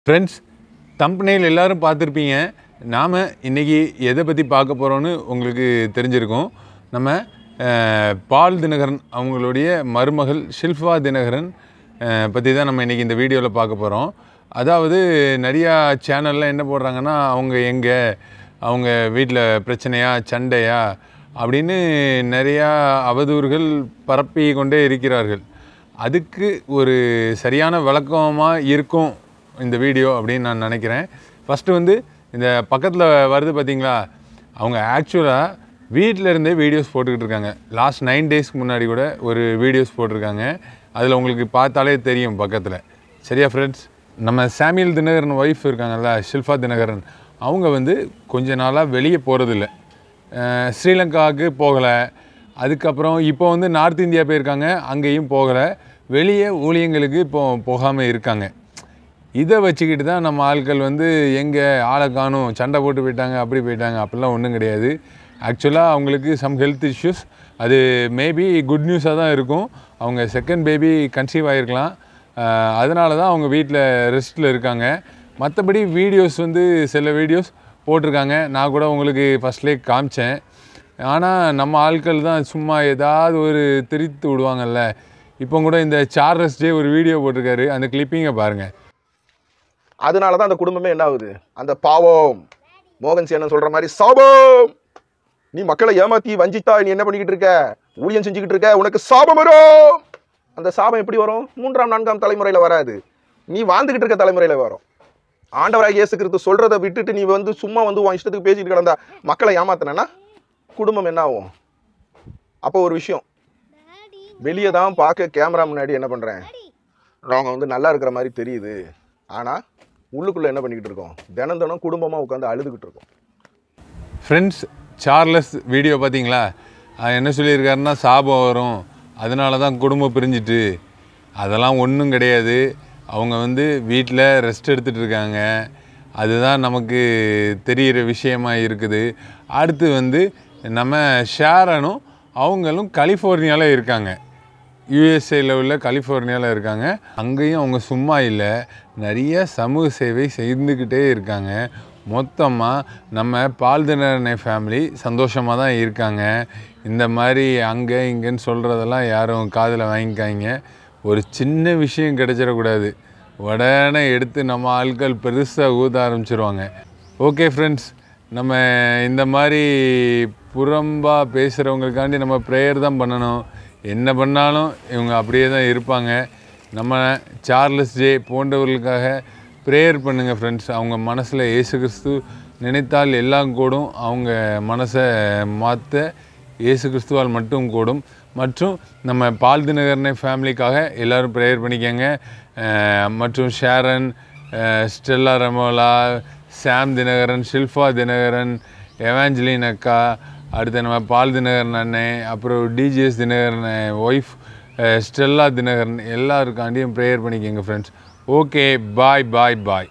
friends தம்பனையில் எல்லாரும் பார்த்துருப்பீங்க நாம் இன்றைக்கி எதை பற்றி பார்க்க போகிறோன்னு உங்களுக்கு தெரிஞ்சிருக்கும் நம்ம அஹ், பால் தினகரன் அவங்களுடைய மருமகள் ஷில்ஃபா தினகரன் பற்றி தான் நம்ம இன்றைக்கி இந்த வீடியோவில் பார்க்க போகிறோம் அதாவது நிறையா சேனலில் என்ன போடுறாங்கன்னா அவங்க எங்கே அவங்க வீட்டில் பிரச்சனையா சண்டையா அப்படின்னு நிறையா அவதூறுகள் பரப்பி கொண்டே இருக்கிறார்கள் அதுக்கு ஒரு சரியான விளக்கமாக இருக்கும் இந்த வீடியோ அப்படின்னு நான் நினைக்கிறேன் ஃபஸ்ட்டு வந்து இந்த பக்கத்தில் வருது பார்த்தீங்களா அவங்க ஆக்சுவலாக வீட்டில் இருந்தே வீடியோஸ் போட்டுக்கிட்டு இருக்காங்க லாஸ்ட் நைன் டேஸ்க்கு முன்னாடி கூட ஒரு வீடியோஸ் போட்டிருக்காங்க அதில் உங்களுக்கு பார்த்தாலே தெரியும் பக்கத்தில் சரியா ஃப்ரெண்ட்ஸ் நம்ம சாமியல் தினகரன் ஒய்ஃப் இருக்காங்கல்ல ஷில்ஃபா தினகரன் அவங்க வந்து கொஞ்ச நாளாக வெளியே போகிறதில்ல ஸ்ரீலங்காவுக்கு போகலை அதுக்கப்புறம் இப்போ வந்து நார்த் இந்தியா போயிருக்காங்க அங்கேயும் போகலை வெளியே ஊழியங்களுக்கு இப்போ போகாமல் இருக்காங்க இதை வச்சுக்கிட்டு தான் நம்ம ஆட்கள் வந்து எங்கே ஆளை காணும் சண்டை போட்டு போயிட்டாங்க அப்படி போயிட்டாங்க அப்படிலாம் ஒன்றும் கிடையாது ஆக்சுவலாக அவங்களுக்கு சம் ஹெல்த் இஷ்யூஸ் அது மேபி குட் நியூஸாக தான் இருக்கும் அவங்க செகண்ட் பேபி கன்சீவ் ஆகிருக்கலாம் அதனால தான் அவங்க வீட்டில் ரெஸ்ட்டில் இருக்காங்க மற்றபடி வீடியோஸ் வந்து சில வீடியோஸ் போட்டிருக்காங்க நான் கூட உங்களுக்கு ஃபஸ்ட்லேயே காமிச்சேன் ஆனால் நம்ம ஆட்கள் தான் சும்மா ஏதாவது ஒரு திரித்து விடுவாங்கல்ல இப்போ கூட இந்த சார்லஸ் டே ஒரு வீடியோ போட்டிருக்காரு அந்த கிளிப்பிங்கை பாருங்கள் அதனால தான் அந்த குடும்பமே என்ன ஆகுது அந்த பாவம் மோகன் சேனன் சொல்ற மாதிரி சாபம் நீ மக்களை ஏமாத்தி வஞ்சித்தா நீ என்ன பண்ணிக்கிட்டு இருக்க ஊழியம் செஞ்சுக்கிட்டு இருக்க உனக்கு சாபம் வரும் அந்த சாபம் எப்படி வரும் மூன்றாம் நான்காம் தலைமுறையில வராது நீ வாழ்ந்துகிட்டு இருக்க தலைமுறையில வரும் ஆண்டவராக இயேசு கிறிஸ்து சொல்றதை விட்டுட்டு நீ வந்து சும்மா வந்து உன் இஷ்டத்துக்கு பேசிட்டு கிடந்தா மக்களை ஏமாத்தினா குடும்பம் என்ன ஆகும் அப்போ ஒரு விஷயம் வெளியே தான் பார்க்க கேமரா முன்னாடி என்ன பண்றேன் நாங்க வந்து நல்லா இருக்கிற மாதிரி தெரியுது ஆனா உள்ளுக்குள்ள என்ன பண்ணிக்கிட்டு இருக்கோம் தினம் தினம் குடும்பமா உட்காந்து அழுதுகிட்டு இருக்கோம் ஃப்ரெண்ட்ஸ் சார்லஸ் வீடியோ பார்த்தீங்களா அது என்ன சொல்லியிருக்காருன்னா சாபம் வரும் அதனால தான் குடும்பம் பிரிஞ்சிட்டு அதெல்லாம் ஒன்றும் கிடையாது அவங்க வந்து வீட்டில் ரெஸ்ட் எடுத்துகிட்டு இருக்காங்க அதுதான் நமக்கு தெரிகிற விஷயமா இருக்குது அடுத்து வந்து நம்ம ஷேரனும் அவங்களும் கலிஃபோர்னியாவில் இருக்காங்க யூஎஸ்ஏல உள்ள கலிஃபோர்னியாவில் இருக்காங்க அங்கேயும் அவங்க சும்மா இல்லை நிறைய சமூக சேவை செய்துக்கிட்டே இருக்காங்க மொத்தமாக நம்ம பால்தினரனை ஃபேமிலி சந்தோஷமாக தான் இருக்காங்க இந்த மாதிரி அங்கே இங்கேன்னு சொல்கிறதெல்லாம் யாரும் காதில் வாங்கிக்காங்க ஒரு சின்ன விஷயம் கிடைச்சிடக்கூடாது உடனே எடுத்து நம்ம ஆட்கள் பெருசாக ஊத ஆரம்பிச்சிருவாங்க ஓகே ஃப்ரெண்ட்ஸ் நம்ம இந்த மாதிரி புறம்பாக பேசுகிறவங்களுக்காண்டி நம்ம ப்ரேயர் தான் பண்ணணும் என்ன பண்ணாலும் இவங்க அப்படியே தான் இருப்பாங்க நம்ம சார்லஸ் ஜே போன்றவர்களுக்காக ப்ரேயர் பண்ணுங்கள் ஃப்ரெண்ட்ஸ் அவங்க மனசில் இயேசு கிறிஸ்து நினைத்தால் எல்லாம் கூடும் அவங்க மனசை மாற்ற இயேசு கிறிஸ்துவால் மட்டும் கூடும் மற்றும் நம்ம பால் தினகரனை ஃபேமிலிக்காக எல்லோரும் ப்ரேயர் பண்ணிக்கங்க அஹ் மற்றும் Sharon ah Stella Ramola Sam Dhinakaran Shilpa Dhinakaran Evangeline அக்கா அடுத்து நம்ம பால் தினகரன் அண்ணன் அப்புறம் DGS Dhinakaran wife Stella Dhinakaran எல்லாருக்காண்டியும் ப்ரேயர் பண்ணிக்கோங்க ஃப்ரெண்ட்ஸ் ஓகே பாய் பாய் பாய்